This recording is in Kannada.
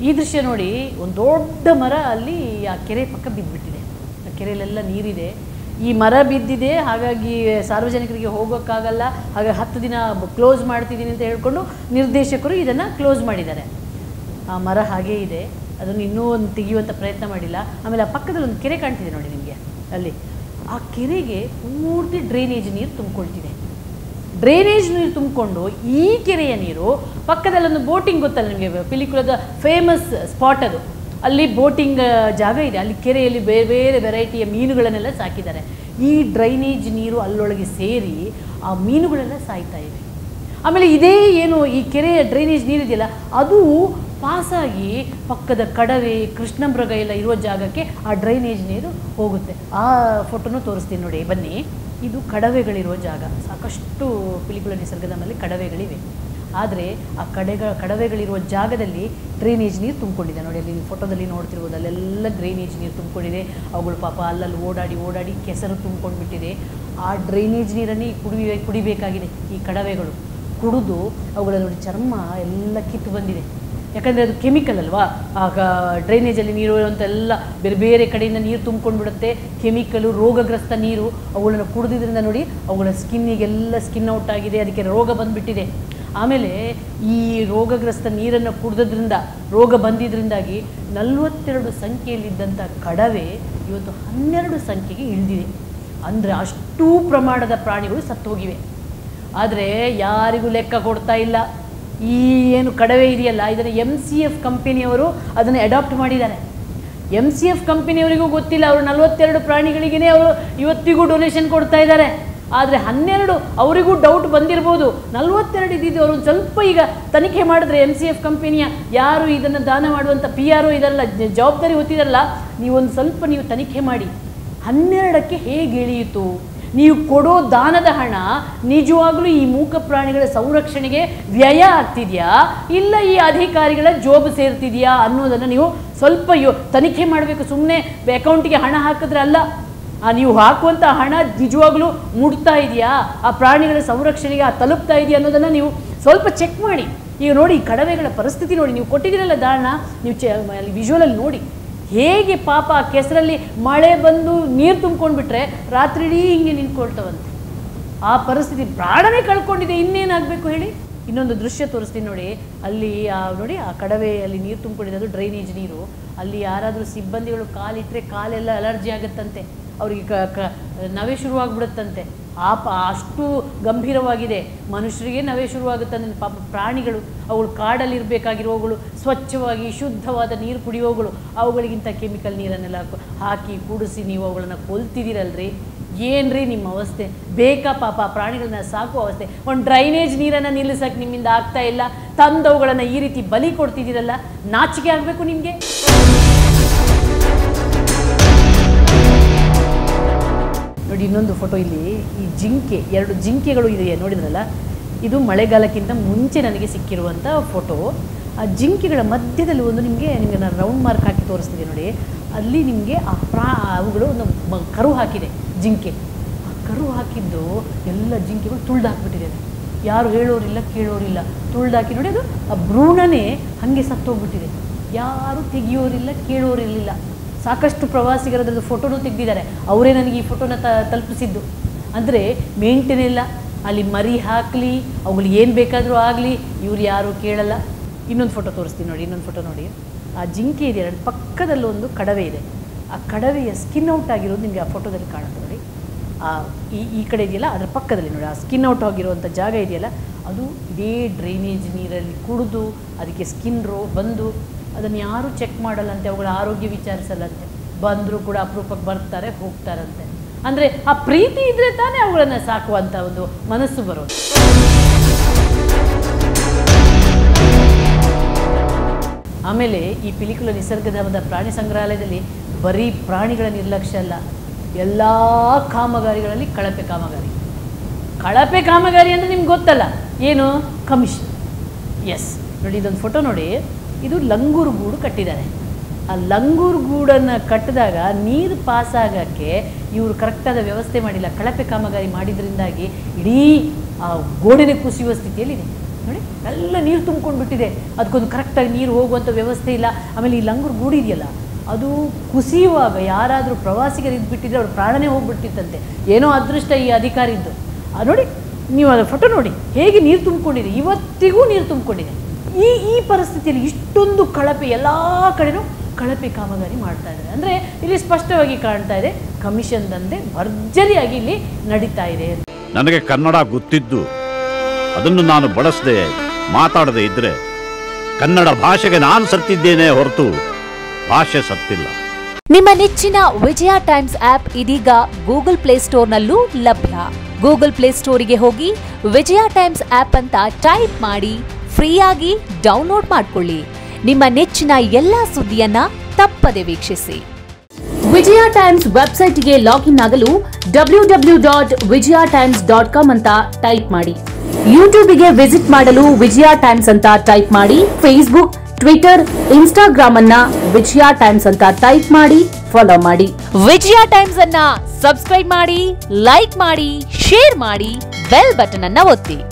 ಈ ದೃಶ್ಯ ನೋಡಿ ಒಂದು ದೊಡ್ಡ ಮರ ಅಲ್ಲಿ ಆ ಕೆರೆ ಪಕ್ಕ ಬಿದ್ದುಬಿಟ್ಟಿದೆ ಆ ಕೆರೆಯಲ್ಲೆಲ್ಲ ನೀರಿದೆ ಈ ಮರ ಬಿದ್ದಿದೆ ಹಾಗಾಗಿ ಸಾರ್ವಜನಿಕರಿಗೆ ಹೋಗೋಕ್ಕಾಗಲ್ಲ ಹಾಗೆ ಹತ್ತು ದಿನ ಕ್ಲೋಸ್ ಮಾಡ್ತಿದ್ದೀನಿ ಅಂತ ಹೇಳ್ಕೊಂಡು ನಿರ್ದೇಶಕರು ಇದನ್ನು ಕ್ಲೋಸ್ ಮಾಡಿದ್ದಾರೆ ಆ ಮರ ಹಾಗೇ ಇದೆ ಅದನ್ನು ಇನ್ನೂ ಒಂದು ತೆಗೆಯುವಂಥ ಪ್ರಯತ್ನ ಮಾಡಿಲ್ಲ ಆಮೇಲೆ ಆ ಪಕ್ಕದಲ್ಲಿ ಒಂದು ಕೆರೆ ಕಾಣ್ತಿದೆ ನೋಡಿ ನಿಮಗೆ ಅಲ್ಲಿ ಆ ಕೆರೆಗೆ ಪೂರ್ತಿ ಡ್ರೈನೇಜ್ ನೀರು ತುಂಬಿಕೊಳ್ತಿದೆ ಡ್ರೈನೇಜ್ ನೀರು ತುಂಬಿಕೊಂಡು ಈ ಕೆರೆಯ ನೀರು ಪಕ್ಕದಲ್ಲಿ ಒಂದು ಬೋಟಿಂಗ್ ಗೊತ್ತಲ್ಲ ನಿಮಗೆ ಪಿಲಿಕುಲದ ಫೇಮಸ್ ಸ್ಪಾಟ್ ಅದು ಅಲ್ಲಿ ಬೋಟಿಂಗ್ ಜಾಗ ಇದೆ ಅಲ್ಲಿ ಕೆರೆಯಲ್ಲಿ ಬೇರೆ ಬೇರೆ ವೆರೈಟಿಯ ಮೀನುಗಳನ್ನೆಲ್ಲ ಸಾಕಿದ್ದಾರೆ ಈ ಡ್ರೈನೇಜ್ ನೀರು ಅಲ್ಲೊಳಗೆ ಸೇರಿ ಆ ಮೀನುಗಳೆಲ್ಲ ಸಾಯ್ತಾ ಇವೆ ಆಮೇಲೆ ಇದೇ ಏನು ಈ ಕೆರೆಯ ಡ್ರೈನೇಜ್ ನೀರಿದೆಯಲ್ಲ ಅದು ಪಾಸಾಗಿ ಪಕ್ಕದ ಕಡವೆ ಕೃಷ್ಣಮೃಗ ಎಲ್ಲ ಇರುವ ಜಾಗಕ್ಕೆ ಆ ಡ್ರೈನೇಜ್ ನೀರು ಹೋಗುತ್ತೆ ಆ ಫೋಟೋನು ತೋರಿಸ್ತೀನಿ ನೋಡಿ ಬನ್ನಿ ಇದು ಕಡವೆಗಳಿರುವ ಜಾಗ ಸಾಕಷ್ಟು ಪಿಲಿಕುಳ ನಿಸರ್ಗಧಾಮಲ್ಲಿ ಕಡವೆಗಳಿವೆ ಆದರೆ ಆ ಕಡೆಗಳ ಕಡವೆಗಳಿರುವ ಜಾಗದಲ್ಲಿ ಡ್ರೈನೇಜ್ ನೀರು ತುಂಬಿಕೊಂಡಿದೆ ನೋಡಿ ಅಲ್ಲಿ ನೀವು ಫೋಟೋದಲ್ಲಿ ನೋಡ್ತಿರ್ಬೋದು ಅಲ್ಲೆಲ್ಲ ಡ್ರೈನೇಜ್ ನೀರು ತುಂಬಿಕೊಂಡಿದೆ ಅವುಗಳು ಪಾಪ ಅಲ್ಲಲ್ಲಿ ಓಡಾಡಿ ಓಡಾಡಿ ಕೆಸರು ತುಂಬಿಕೊಂಡ್ಬಿಟ್ಟಿದೆ ಆ ಡ್ರೈನೇಜ್ ನೀರನ್ನೇ ಕುಡಿ ಕುಡಿಬೇಕಾಗಿದೆ ಈ ಕಡವೆಗಳು ಕುಡಿದು ಅವುಗಳ ನೋಡಿ ಚರ್ಮ ಎಲ್ಲ ಕಿತ್ತು ಬಂದಿದೆ ಯಾಕಂದರೆ ಅದು ಕೆಮಿಕಲ್ ಅಲ್ವಾ ಆಗ ಡ್ರೈನೇಜಲ್ಲಿ ನೀರು ಅಂತೆಲ್ಲ ಬೇರೆ ಬೇರೆ ಕಡೆಯಿಂದ ನೀರು ತುಂಬ್ಕೊಂಡು ಬಿಡುತ್ತೆ ಕೆಮಿಕಲು ರೋಗಗ್ರಸ್ತ ನೀರು ಅವುಗಳನ್ನು ಕುಡಿದಿದ್ರಿಂದ ನೋಡಿ ಅವುಗಳ ಸ್ಕಿನ್ನಿಗೆಲ್ಲ ಸ್ಕಿನ್ ಔಟ್ ಆಗಿದೆ ಅದಕ್ಕೆ ರೋಗ ಬಂದುಬಿಟ್ಟಿದೆ ಆಮೇಲೆ ಈ ರೋಗಗ್ರಸ್ತ ನೀರನ್ನು ಕುಡಿದ್ರಿಂದ ರೋಗ ಬಂದಿದ್ದರಿಂದಾಗಿ ನಲವತ್ತೆರಡು ಸಂಖ್ಯೆಯಲ್ಲಿದ್ದಂಥ ಕಡವೆ ಇವತ್ತು ಹನ್ನೆರಡು ಸಂಖ್ಯೆಗೆ ಇಳಿದಿದೆ ಅಂದರೆ ಅಷ್ಟೂ ಪ್ರಮಾಣದ ಪ್ರಾಣಿಗಳು ಸತ್ತೋಗಿವೆ ಆದರೆ ಯಾರಿಗೂ ಲೆಕ್ಕ ಕೊಡ್ತಾ ಇಲ್ಲ ಈ ಏನು ಕಡವೆ ಇದೆಯಲ್ಲ ಇದನ್ನು ಎಮ್ ಸಿ ಎಫ್ ಕಂಪನಿಯವರು ಅದನ್ನು ಅಡಾಪ್ಟ್ ಮಾಡಿದ್ದಾರೆ ಎಮ್ ಸಿ ಎಫ್ ಕಂಪನಿಯವರಿಗೂ ಗೊತ್ತಿಲ್ಲ ಅವರು ನಲವತ್ತೆರಡು ಪ್ರಾಣಿಗಳಿಗೇ ಅವರು ಇವತ್ತಿಗೂ ಡೊನೇಷನ್ ಕೊಡ್ತಾ ಇದ್ದಾರೆ ಆದರೆ ಹನ್ನೆರಡು ಅವರಿಗೂ ಡೌಟ್ ಬಂದಿರ್ಬೋದು ನಲವತ್ತೆರಡು ಇದ್ದಿದ್ದು ಅವರು ಒಂದು ಸ್ವಲ್ಪ ಈಗ ತನಿಖೆ ಮಾಡಿದ್ರೆ ಎಮ್ ಸಿ ಎಫ್ ಕಂಪನಿಯ ಯಾರು ಇದನ್ನು ದಾನ ಮಾಡುವಂಥ ಪಿ ಆರ್ ಒ ಇದೆಲ್ಲ ಜ- ಜವಾಬ್ದಾರಿ ಹೊತ್ತಿದಾರಲ್ಲ ನೀವೊಂದು ಸ್ವಲ್ಪ ನೀವು ತನಿಖೆ ಮಾಡಿ ಹನ್ನೆರಡಕ್ಕೆ ಹೇಗೆ ಇಳಿಯಿತು ನೀವು ಕೊಡೋ ದಾನದ ಹಣ ನಿಜವಾಗ್ಲೂ ಈ ಮೂಕ ಪ್ರಾಣಿಗಳ ಸಂರಕ್ಷಣೆಗೆ ವ್ಯಯ ಆಗ್ತಿದೆಯಾ ಇಲ್ಲ ಈ ಅಧಿಕಾರಿಗಳ ಜೋಬು ಸೇರ್ತಿದೆಯಾ ಅನ್ನೋದನ್ನು ನೀವು ಸ್ವಲ್ಪ ಯೋ ತನಿಖೆ ಮಾಡಬೇಕು ಸುಮ್ಮನೆ ಅಕೌಂಟಿಗೆ ಹಣ ಹಾಕಿದ್ರೆ ಅಲ್ಲ ಆ ನೀವು ಹಾಕುವಂಥ ಹಣ ನಿಜವಾಗ್ಲೂ ಮುಟ್ತಾ ಇದೆಯಾ ಆ ಪ್ರಾಣಿಗಳ ಸಂರಕ್ಷಣೆಗೆ ಆ ತಲುಪ್ತಾ ಇದೆಯಾ ಅನ್ನೋದನ್ನು ನೀವು ಸ್ವಲ್ಪ ಚೆಕ್ ಮಾಡಿ ಈಗ ನೋಡಿ ಈ ಕಡವೆಗಳ ಪರಿಸ್ಥಿತಿ ನೋಡಿ ನೀವು ಕೊಟ್ಟಿದ್ದೀರಲ್ಲ ದಾನ ನೀವು ಚೆ ಅಲ್ಲಿ ವಿಜುವಲಲ್ಲಿ ನೋಡಿ ಹೇಗೆ ಪಾಪ ಆ ಕೆಸರಲ್ಲಿ ಮಳೆ ಬಂದು ನೀರು ತುಂಬ್ಕೊಂಡ್ಬಿಟ್ರೆ ರಾತ್ರಿ ಇಡೀ ಹಿಂಗೆ ನಿಂತ್ಕೊಳ್ತವಂತೆ ಆ ಪರಿಸ್ಥಿತಿ ಪ್ರಾಣನೇ ಕಳ್ಕೊಂಡಿದೆ ಇನ್ನೇನಾಗಬೇಕು ಹೇಳಿ ಇನ್ನೊಂದು ದೃಶ್ಯ ತೋರಿಸ್ತೀನಿ ನೋಡಿ ಅಲ್ಲಿ ಆ ನೋಡಿ ಆ ಕಡವೆಯಲ್ಲಿ ನೀರು ತುಂಬಿಕೊಂಡಿದೆ ಅದು ಡ್ರೈನೇಜ್ ನೀರು ಅಲ್ಲಿ ಯಾರಾದರೂ ಸಿಬ್ಬಂದಿಗಳು ಕಾಲಿಟ್ಟರೆ ಕಾಲೆಲ್ಲ ಅಲರ್ಜಿ ಆಗುತ್ತಂತೆ ಅವ್ರಿಗೆ ಕ ಕ ನವೆ ಶುರುವಾಗ್ಬಿಡುತ್ತಂತೆ ಆ ಪ ಅಷ್ಟು ಗಂಭೀರವಾಗಿದೆ ಮನುಷ್ಯರಿಗೆ ನವೆ ಶುರುವಾಗುತ್ತಂದ್ರೆ ಪಾಪ ಪ್ರಾಣಿಗಳು ಅವುಗಳು ಕಾಡಲ್ಲಿ ಇರಬೇಕಾಗಿರೋವುಗಳು ಸ್ವಚ್ಛವಾಗಿ ಶುದ್ಧವಾದ ನೀರು ಕುಡಿಯೋವುಗಳು ಅವುಗಳಿಗಿಂತ ಕೆಮಿಕಲ್ ನೀರನ್ನೆಲ್ಲ ಹಾಕು- ಹಾಕಿ ಕುಡಿಸಿ ನೀವು ಅವುಗಳನ್ನ ಕೊಲ್ತಿದ್ದೀರಲ್ರಿ ಏನ್ರಿ ನಿಮ್ಮ ಅವಸ್ಥೆ ಬೇಕಾ ಪಾಪ ಆ ಪ್ರಾಣಿಗಳನ್ನ ಸಾಕುವ ಅವಸ್ಥೆ ಒಂದು ಡ್ರೈನೇಜ್ ನೀರನ್ನು ನಿಲ್ಲಿಸಕ್ಕೆ ನಿಮ್ಮಿಂದ ಆಗ್ತಾ ಇಲ್ಲ ತಂದವುಗಳನ್ನು ಈ ರೀತಿ ಬಲಿ ಕೊಡ್ತಿದ್ದೀರಲ್ಲ ನಾಚಿಕೆ ಆಗಬೇಕು ನಿಮಗೆ ನೋಡಿ ಇನ್ನೊಂದು ಫೋಟೋ ಇಲ್ಲಿ ಈ ಜಿಂಕೆ ಎರಡು ಜಿಂಕೆಗಳು ಇದೆ ನೋಡಿದ್ರಲ್ಲ ಇದು ಮಳೆಗಾಲಕ್ಕಿಂತ ಮುಂಚೆ ನನಗೆ ಸಿಕ್ಕಿರುವಂಥ ಫೋಟೋ ಆ ಜಿಂಕೆಗಳ ಮಧ್ಯದಲ್ಲಿ ಒಂದು ನಿಮಗೆ ನಿಮಗೆ ನಾನು ರೌಂಡ್ ಮಾರ್ಕ್ ಹಾಕಿ ತೋರಿಸ್ತಿದ್ದೆ ನೋಡಿ ಅಲ್ಲಿ ನಿಮಗೆ ಆ ಪ್ರಾ ಅವುಗಳು ಒಂದು ಮ- ಕರು ಹಾಕಿದೆ ಜಿಂಕೆ ಆ ಕರು ಹಾಕಿದ್ದು ಎಲ್ಲ ಜಿಂಕೆಗಳು ತುಳ್ದು ಹಾಕ್ಬಿಟ್ಟಿದೆ ಅದು. ಯಾರು ಹೇಳೋರಿಲ್ಲ ಕೇಳೋರಿಲ್ಲ ತುಳ್ದು ಹಾಕಿ ನೋಡಿ ಅದು ಆ ಭ್ರೂಣನೇ ಹಾಗೆ ಸತ್ತೋಗ್ಬಿಟ್ಟಿದೆ ಯಾರು ತೆಗಿಯೋರಿಲ್ಲ ಕೇಳೋರಿರಲಿಲ್ಲ ಸಾಕಷ್ಟು ಪ್ರವಾಸಿಗರು ಅದರದ್ದು ಫೋಟೋನು ತೆಗೆದಿದ್ದಾರೆ ಅವರೇ ನನಗೆ ಈ ಫೋಟೋನ ತ ತಲುಪಿಸಿದ್ದು ಅಂದರೆ ಮೇಂಟೇನ್ ಇಲ್ಲ ಅಲ್ಲಿ ಮರಿ ಹಾಕಲಿ ಅವುಗಳಿಗೆ ಏನು ಬೇಕಾದರೂ ಆಗಲಿ ಇವ್ರು ಯಾರು ಕೇಳಲ್ಲ ಇನ್ನೊಂದು ಫೋಟೋ ತೋರಿಸ್ತೀನಿ ನೋಡಿ ಇನ್ನೊಂದು ಫೋಟೋ ನೋಡಿ ಆ ಜಿಂಕೆ ಇದೆ ಎರಡು ಪಕ್ಕದಲ್ಲೊಂದು ಕಡವೆ ಇದೆ ಆ ಕಡವೆಯ ಸ್ಕಿನ್ ಔಟ್ ಆಗಿರೋದು ನಿಮಗೆ ಆ ಫೋಟೋದಲ್ಲಿ ಕಾಣುತ್ತೆ ನೋಡಿ ಆ ಈ ಈ ಕಡೆ ಇದೆಯಲ್ಲ ಅದರ ಪಕ್ಕದಲ್ಲಿ ನೋಡಿ ಆ ಸ್ಕಿನ್ ಔಟ್ ಆಗಿರುವಂಥ ಜಾಗ ಇದೆಯಲ್ಲ ಅದು ಇದೇ ಡ್ರೈನೇಜ್ ನೀರಲ್ಲಿ ಕುಡಿದು ಅದಕ್ಕೆ ಸ್ಕಿನ್ ರೋ ಬಂದು ಅದನ್ನು ಯಾರೂ ಚೆಕ್ ಮಾಡಲ್ಲಂತೆ ಅವುಗಳ ಆರೋಗ್ಯ ವಿಚಾರಿಸಲ್ಲಂತೆ ಬಂದರೂ ಕೂಡ ಅಪರೂಪಕ್ಕೆ ಬರ್ತಾರೆ ಹೋಗ್ತಾರಂತೆ ಅಂದರೆ ಆ ಪ್ರೀತಿ ಇದ್ದರೆ ತಾನೇ ಅವುಗಳನ್ನು ಸಾಕುವಂಥ ಒಂದು ಮನಸ್ಸು ಬರೋದು ಆಮೇಲೆ ಈ ಪಿಲಿಕುಲ ನಿಸರ್ಗಧಾಮದ ಪ್ರಾಣಿ ಸಂಗ್ರಹಾಲಯದಲ್ಲಿ ಬರೀ ಪ್ರಾಣಿಗಳ ನಿರ್ಲಕ್ಷ್ಯ ಅಲ್ಲ ಎಲ್ಲ ಕಾಮಗಾರಿಗಳಲ್ಲಿ ಕಳಪೆ ಕಾಮಗಾರಿ ಕಳಪೆ ಕಾಮಗಾರಿ ಅಂದರೆ ನಿಮ್ಗೆ ಗೊತ್ತಲ್ಲ ಏನು ಕಮಿಷನ್ ಎಸ್ ನೋಡಿ ಇದೊಂದು ಫೋಟೋ ನೋಡಿ ಇದು ಲಂಗೂರು ಗೂಡು ಕಟ್ಟಿದ್ದಾರೆ ಆ ಲಂಗೂರು ಗೂಡನ್ನು ಕಟ್ಟಿದಾಗ ನೀರು ಪಾಸ್ ಆಗೋಕ್ಕೆ ಇವರು ಕರೆಕ್ಟಾದ ವ್ಯವಸ್ಥೆ ಮಾಡಿಲ್ಲ ಕಳಪೆ ಕಾಮಗಾರಿ ಮಾಡಿದ್ರಿಂದಾಗಿ ಇಡೀ ಆ ಗೋಡೆನೇ ಕುಸಿಯುವ ಸ್ಥಿತಿಯಲ್ಲಿದೆ ನೋಡಿ ಎಲ್ಲ ನೀರು ತುಂಬ್ಕೊಂಡು ಬಿಟ್ಟಿದೆ ಅದಕ್ಕೊಂದು ಕರೆಕ್ಟಾಗಿ ನೀರು ಹೋಗುವಂಥ ವ್ಯವಸ್ಥೆ ಇಲ್ಲ ಆಮೇಲೆ ಈ ಲಂಗೂರು ಗೂಡು ಇದೆಯಲ್ಲ ಅದು ಕುಸಿಯುವಾಗ ಯಾರಾದರೂ ಪ್ರವಾಸಿಗರು ಇದ್ಬಿಟ್ಟಿದ್ರೆ ಅವ್ರ ಪ್ರಾಣನೇ ಹೋಗ್ಬಿಟ್ಟಿತ್ತಂತೆ ಏನೋ ಅದೃಷ್ಟ ಈ ಅಧಿಕಾರಿದ್ದು ಆ ನೋಡಿ ನೀವು ಅದರ ಫೋಟೋ ನೋಡಿ ಹೇಗೆ ನೀರು ತುಂಬಿಕೊಂಡಿದೆ ಇವತ್ತಿಗೂ ನೀರು ತುಂಬಿಕೊಂಡಿದೆ ಈ ಈ ಪರಿಸ್ಥಿತಿಯಲ್ಲಿ ಇಷ್ಟೊಂದು ಕಳಪೆ ಎಲ್ಲ ಕಡೆನೂ ಕಳಪೆ ಕಾಮಗಾರಿ ಮಾಡ್ತಾ ಇದ್ದಾರೆ ಅಂದರೆ ಇಲ್ಲಿ ಸ್ಪಷ್ಟವಾಗಿ ಕಾಣ್ತಾ ಇದೆ ಕಮಿಷನ್ ದಂಧೆ ಭರ್ಜರಿಯಾಗಿ ಇಲ್ಲಿ ನಡೀತಾ ಇದೆ ಅಂತ ನನಗೆ ಕನ್ನಡ ಗೊತ್ತಿದ್ದು ಅದನ್ನು ನಾನು ಬಳಸದೆ ಮಾತಾಡದೆ ಇದ್ರೆ ಕನ್ನಡ ಭಾಷೆಗೆ ನಾನು ಸತ್ತಿದ್ದೇನೆ ಹೊರತು ಭಾಷೆ ಸತ್ತಿಲ್ಲ ನಿಮ್ಮ ನೆಚ್ಚಿನ ವಿಜಯ ಟೈಮ್ಸ್ ಆಪ್ ಇದೀಗ ಗೂಗಲ್ ಪ್ಲೇಸ್ಟೋರ್ನಲ್ಲೂ ಲಭ್ಯ ಗೂಗಲ್ ಪ್ಲೇಸ್ಟೋರಿಗೆ ಹೋಗಿ ವಿಜಯ ಟೈಮ್ಸ್ ಆಪ್ ಅಂತ ಟೈಪ್ ಮಾಡಿ ಫ್ರೀಯಾಗಿ ಡೌನ್ಲೋಡ್ ಮಾಡಿಕೊಳ್ಳಿ ನಿಮ್ಮ ನೆಚ್ಚಿನ ಎಲ್ಲಾ ಸುದ್ದಿಯನ್ನ ತಪ್ಪದೆ ವೀಕ್ಷಿಸಿ ವಿಜಯ ಟೈಮ್ಸ್ ವೆಬ್ಸೈಟ್ಗೆ ಲಾಗಿನ್ ಆಗಲು W W dot Vijaya Times dot com ಅಂತ ಟೈಪ್ ಮಾಡಿ ಯೂಟ್ಯೂಬ್ಗೆ ವಿಸಿಟ್ ಮಾಡಲು ವಿಜಯ ಟೈಮ್ಸ್ ಅಂತ ಟೈಪ್ ಮಾಡಿ ಫೇಸ್ಬುಕ್ ಟ್ವಿಟರ್ ಇನ್ಸ್ಟಾಗ್ರಾಮ್ ಅನ್ನ ವಿಜಯ ಟೈಮ್ಸ್ ಅಂತ ಟೈಪ್ ಮಾಡಿ ಫಾಲೋ ಮಾಡಿ ವಿಜಯ ಟೈಮ್ಸ್ ಅನ್ನ ಸಬ್ಸ್ಕ್ರೈಬ್ ಮಾಡಿ ಲೈಕ್ ಮಾಡಿ ಶೇರ್ ಮಾಡಿ ಬೆಲ್ ಬಟನ್ ಅನ್ನ ಒತ್ತಿ